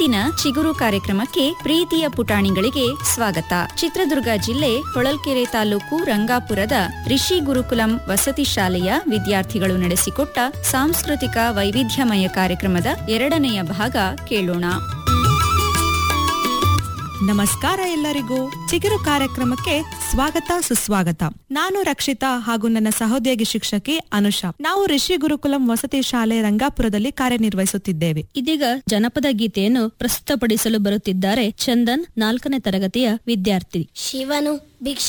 ಇಂದಿನ ಚಿಗುರು ಕಾರ್ಯಕ್ರಮಕ್ಕೆ ಪ್ರೀತಿಯ ಪುಟಾಣಿಗಳಿಗೆ ಸ್ವಾಗತ ಚಿತ್ರದುರ್ಗ ಜಿಲ್ಲೆ ಹೊಳಲ್ಕೆರೆ ತಾಲೂಕು ರಂಗಾಪುರದ ರಿಷಿ ಗುರುಕುಲಂ ವಸತಿ ಶಾಲೆಯ ವಿದ್ಯಾರ್ಥಿಗಳು ನಡೆಸಿಕೊಟ್ಟ ಸಾಂಸ್ಕೃತಿಕ ವೈವಿಧ್ಯಮಯ ಕಾರ್ಯಕ್ರಮದ ಎರಡನೆಯ ಭಾಗ ಕೇಳೋಣ ನಮಸ್ಕಾರ ಎಲ್ಲರಿಗೂ ಚಿಗುರು ಕಾರ್ಯಕ್ರಮಕ್ಕೆ ಸ್ವಾಗತ ಸುಸ್ವಾಗತ ನಾನು ರಕ್ಷಿತಾ ಹಾಗೂ ನನ್ನ ಸಹೋದ್ಯೋಗಿ ಶಿಕ್ಷಕಿ ಅನುಷಾ ನಾವು ರಿಷಿ ಗುರುಕುಲಂ ವಸತಿ ಶಾಲೆ ರಂಗಾಪುರದಲ್ಲಿ ಕಾರ್ಯನಿರ್ವಹಿಸುತ್ತಿದ್ದೇವೆ ಇದೀಗ ಜನಪದ ಗೀತೆಯನ್ನು ಪ್ರಸ್ತುತಪಡಿಸಲು ಬರುತ್ತಿದ್ದಾರೆ ಚಂದನ್ ನಾಲ್ಕನೇ ತರಗತಿಯ ವಿದ್ಯಾರ್ಥಿ ಶಿವನು ಭಿಕ್ಷ